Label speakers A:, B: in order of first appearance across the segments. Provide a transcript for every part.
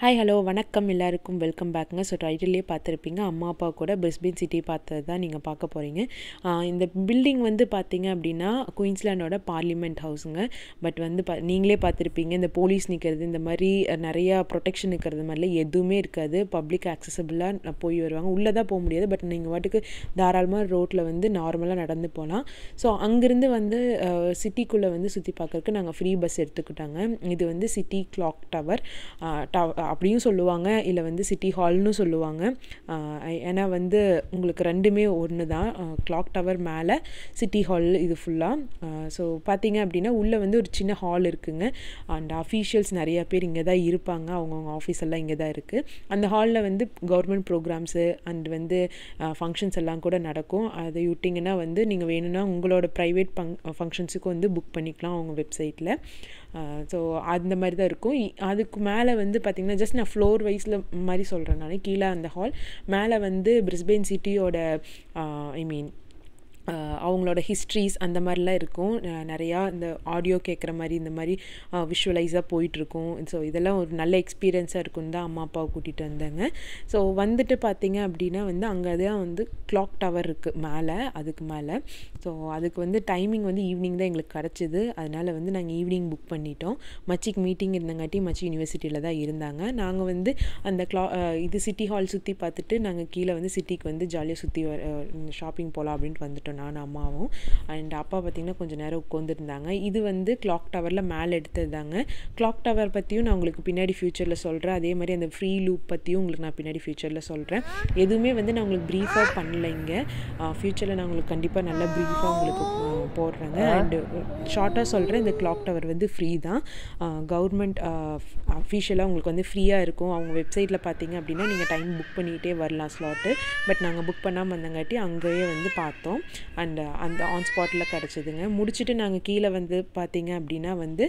A: hi hello வணக்கம் எல்லாருக்கும் welcome பேக்குங்க so டைட்டிலே பார்த்துருப்பீங்க அம்மா அப்பா கூட பிரிஸ்பேன் சிட்டி பார்த்தது தான் நீங்கள் பார்க்க போகிறீங்க இந்த பில்டிங் வந்து பார்த்தீங்க அப்படின்னா குயின்ஸ்லாண்டோட பார்லிமெண்ட் ஹவுஸுங்க பட் வந்து பா நீங்களே பார்த்துருப்பீங்க இந்த போலீஸ் நிற்கிறது இந்த மாதிரி நிறையா ப்ரொடெக்ஷன் இருக்கிறது மாதிரிலாம் எதுவுமே இருக்காது பப்ளிக் ஆக்சசபிளாக போய் வருவாங்க உள்ளே தான் போக முடியாது பட் நீங்கள் வாட்டுக்கு தாராளமாக ரோட்டில் வந்து நார்மலாக நடந்து போகலாம் ஸோ அங்கேருந்து வந்து சிட்டிக்குள்ளே வந்து சுற்றி பார்க்கறதுக்கு நாங்கள் ஃப்ரீ பஸ் எடுத்துக்கிட்டாங்க இது வந்து சிட்டி கிளாக் டவர் டவ் அப்படியும் சொல்லுவாங்க இல்லை வந்து சிட்டி ஹால்னு சொல்லுவாங்க ஏன்னா வந்து உங்களுக்கு ரெண்டுமே ஒன்று தான் கிளாக் டவர் மேலே சிட்டி ஹால் இது ஃபுல்லாக ஸோ பார்த்தீங்க அப்படின்னா உள்ளே வந்து ஒரு சின்ன ஹால் இருக்குங்க அண்ட் அஃபீஷியல்ஸ் நிறையா பேர் இங்கே தான் இருப்பாங்க அவங்கவுங்க ஆஃபீஸ் எல்லாம் இங்கே தான் இருக்குது அந்த ஹாலில் வந்து கவர்மெண்ட் ப்ரோக்ராம்ஸு அண்ட் வந்து ஃபங்க்ஷன்ஸ் எல்லாம் கூட நடக்கும் அதை விட்டிங்கன்னா வந்து நீங்கள் வேணும்னா உங்களோட ப்ரைவேட் ஃபங் ஃபங்க்ஷன்ஸுக்கும் வந்து புக் பண்ணிக்கலாம் அவங்க வெப்சைட்டில் ஸோ அந்த மாதிரி தான் இருக்கும் அதுக்கு மேலே வந்து பார்த்திங்கன்னா ஜஸ்ட் நான் ஃப்ளோர் வைஸில் மாதிரி சொல்கிறேன் நான் கீழே அந்த ஹால் மேலே வந்து பிரிஸ்பெயின் சிட்டியோட ஐ மீன் அவங்களோட ஹிஸ்ட்ரிஸ் அந்த மாதிரிலாம் இருக்கும் நிறையா இந்த ஆடியோ கேட்குற மாதிரி இந்த மாதிரி விஷுவலைஸாக போயிட்டுருக்கும் ஸோ இதெல்லாம் ஒரு நல்ல எக்ஸ்பீரியன்ஸாக இருக்கும் தான் அம்மா அப்பாவை கூட்டிகிட்டு வந்தாங்க ஸோ வந்துட்டு பார்த்தீங்க அப்படின்னா வந்து அங்கே தான் வந்து கிளாக் டவர் இருக்குது மேலே அதுக்கு மேலே ஸோ அதுக்கு வந்து டைமிங் வந்து ஈவினிங் தான் எங்களுக்கு கிடச்சிது அதனால் வந்து நாங்கள் ஈவினிங் புக் பண்ணிட்டோம் மச்சிக்கு மீட்டிங் இருந்தங்காட்டி மச்சி யூனிவர்சிட்டியில் தான் இருந்தாங்க நாங்கள் வந்து அந்த கிளா இது சிட்டி ஹால் சுற்றி பார்த்துட்டு நாங்கள் கீழே வந்து சிட்டிக்கு வந்து ஜாலியாக சுற்றி ஷாப்பிங் போகலாம் அப்படின்ட்டு வந்துட்டோம் நான் அம்மாவும் அண்ட் அப்பா பார்த்திங்கன்னா கொஞ்சம் நேரம் உட்காந்துருந்தாங்க இது வந்து கிளாக் டவரில் மேலே எடுத்தது தாங்க கிளாக் டவர் பற்றியும் நான் உங்களுக்கு பின்னாடி ஃப்யூச்சரில் சொல்கிறேன் அதே மாதிரி அந்த ஃப்ரீ லூப் பற்றியும் உங்களுக்கு நான் பின்னாடி ஃப்யூச்சரில் சொல்கிறேன் எதுவுமே வந்து நான் உங்களுக்கு ப்ரீஃபாக பண்ணல இங்கே ஃப்யூச்சரில் நான் உங்களுக்கு கண்டிப்பாக நல்லா ப்ரீஃபாக உங்களுக்கு போடுறேங்க அண்டு ஷார்ட்டாக சொல்கிறேன் இந்த கிளாக் டவர் வந்து ஃப்ரீ தான் கவர்மெண்ட் அஃபீஷியலாக உங்களுக்கு வந்து ஃப்ரீயாக இருக்கும் அவங்க வெப்சைட்டில் பார்த்தீங்க அப்படின்னா நீங்கள் டைம் புக் பண்ணிகிட்டே வரலாம் ஸ்லாட்டு பட் நாங்கள் புக் பண்ணாமல் வந்தங்காட்டி அங்கேயே வந்து பார்த்தோம் அண்ட் அந்த ஆன் ஸ்பாட்டில் கிடச்சிதுங்க முடிச்சுட்டு நாங்கள் கீழே வந்து பார்த்தீங்க அப்படின்னா வந்து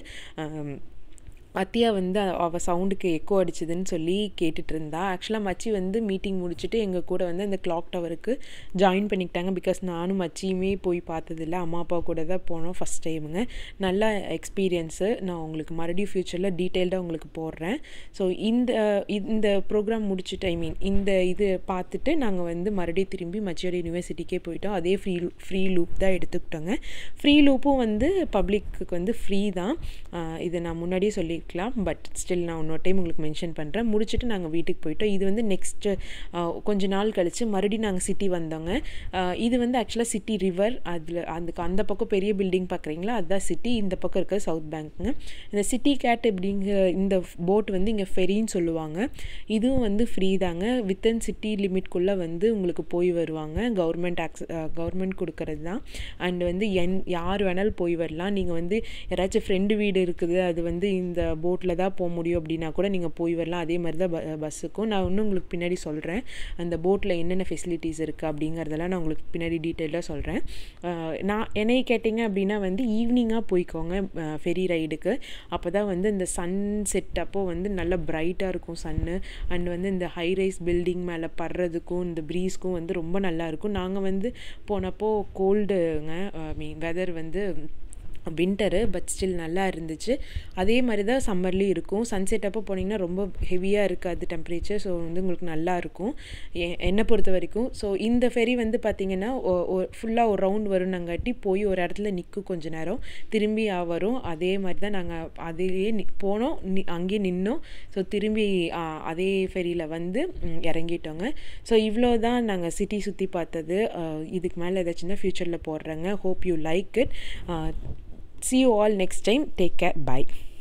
A: அத்தியா வந்து அவள் சவுண்டுக்கு எக்கோ அடிச்சதுன்னு சொல்லி கேட்டுட்டு இருந்தா ஆக்சுவலாக மச்சி வந்து மீட்டிங் முடிச்சுட்டு எங்கள் கூட வந்து அந்த கிளாக் டவருக்கு ஜாயின் பண்ணிக்கிட்டாங்க பிகாஸ் நானும் மச்சியுமே போய் பார்த்ததில்ல அம்மா அப்பா கூட தான் போனோம் ஃபஸ்ட் டைமுங்க நல்ல எக்ஸ்பீரியன்ஸு நான் உங்களுக்கு மறுபடியும் ஃப்யூச்சரில் டீட்டெயில்டாக உங்களுக்கு போடுறேன் ஸோ இந்த இந்த ப்ரோக்ராம் முடிச்சுட்டு ஐ மீன் இந்த இது பார்த்துட்டு நாங்கள் வந்து மறுபடியும் திரும்பி மச்சியோட யூனிவர்சிட்டிக்கே போயிட்டோம் அதே ஃப்ரீ ஃப்ரீ லூப் தான் எடுத்துக்கிட்டோங்க ஃப்ரீ லூப்பும் வந்து பப்ளிக்கு வந்து ஃப்ரீ தான் இதை நான் முன்னாடியே சொல்லி இருக்கலாம் பட் ஸ்டில் நான் இன்னொரு டைம் உங்களுக்கு மென்ஷன் பண்ணுறேன் முடிச்சுட்டு நாங்கள் வீட்டுக்கு போயிட்டோம் இது வந்து நெக்ஸ்ட்டு கொஞ்ச நாள் கழித்து மறுபடியும் நாங்கள் சிட்டி வந்தோங்க இது வந்து ஆக்சுவலாக சிட்டி ரிவர் அதில் அதுக்கு அந்த பக்கம் பெரிய பில்டிங் பார்க்குறீங்களா அதுதான் சிட்டி இந்த பக்கம் இருக்க சவுத் பேங்க்குங்க இந்த சிட்டி கேட் அப்படிங்கிற இந்த போட் வந்து இங்கே ஃபெரின்னு சொல்லுவாங்க இதுவும் வந்து ஃப்ரீ தாங்க வித்தின் சிட்டி லிமிட்குள்ளே வந்து உங்களுக்கு போய் வருவாங்க கவர்மெண்ட் ஆக்ஸ் கவர்மெண்ட் கொடுக்கறது தான் அண்ட் வந்து என் யார் வேணாலும் போய் வரலாம் நீங்கள் வந்து யாராச்சும் ஃப்ரெண்டு வீடு இருக்குது அது வந்து இந்த போட்டில் தான் போக முடியும் அப்படின்னா கூட நீங்கள் போய் வரலாம் அதே மாதிரி தான் ப பஸ்ஸுக்கும் நான் இன்னும் உங்களுக்கு பின்னாடி சொல்கிறேன் அந்த போட்டில் என்னென்ன ஃபெசிலிட்டிஸ் இருக்குது அப்படிங்கிறதெல்லாம் நான் உங்களுக்கு பின்னாடி டீட்டெயிலாக சொல்கிறேன் நான் என்னை கேட்டிங்க அப்படின்னா வந்து ஈவினிங்காக போய்க்கோங்க ஃபெரி ரைடுக்கு அப்போ தான் வந்து இந்த சன் செட் அப்போது வந்து நல்லா பிரைட்டாக இருக்கும் சன்னு அண்ட் வந்து இந்த ஹை ரைஸ் பில்டிங் மேலே படுறதுக்கும் இந்த ப்ரீஸ்க்கும் வந்து ரொம்ப நல்லாயிருக்கும் நாங்கள் வந்து போனப்போ கோல்டுங்க மீன் வெதர் வந்து வின்டரு பட் ஸ்டில் நல்லா இருந்துச்சு அதே மாதிரி தான் சம்மர்லேயும் இருக்கும் சன்செட் அப்போ போனீங்கன்னா ரொம்ப ஹெவியாக இருக்காது டெம்பரேச்சர் ஸோ வந்து உங்களுக்கு நல்லா இருக்கும் என்னை பொறுத்த வரைக்கும் ஸோ இந்த ஃபெரி வந்து பார்த்திங்கன்னா ஃபுல்லாக ஒரு ரவுண்ட் வரும்னங்காட்டி போய் ஒரு இடத்துல நிற்கும் கொஞ்ச நேரம் திரும்பி வரும் அதே மாதிரி தான் நாங்கள் அதையே நி போனோம் நி அங்கேயே நின்னோம் ஸோ திரும்பி அதே ஃபெரியில் வந்து இறங்கிட்டோங்க ஸோ இவ்வளோ தான் நாங்கள் சிட்டி சுற்றி பார்த்தது இதுக்கு மேலே ஏதாச்சும் ஃப்யூச்சரில் போடுறேங்க hope you like it see you all next time take care bye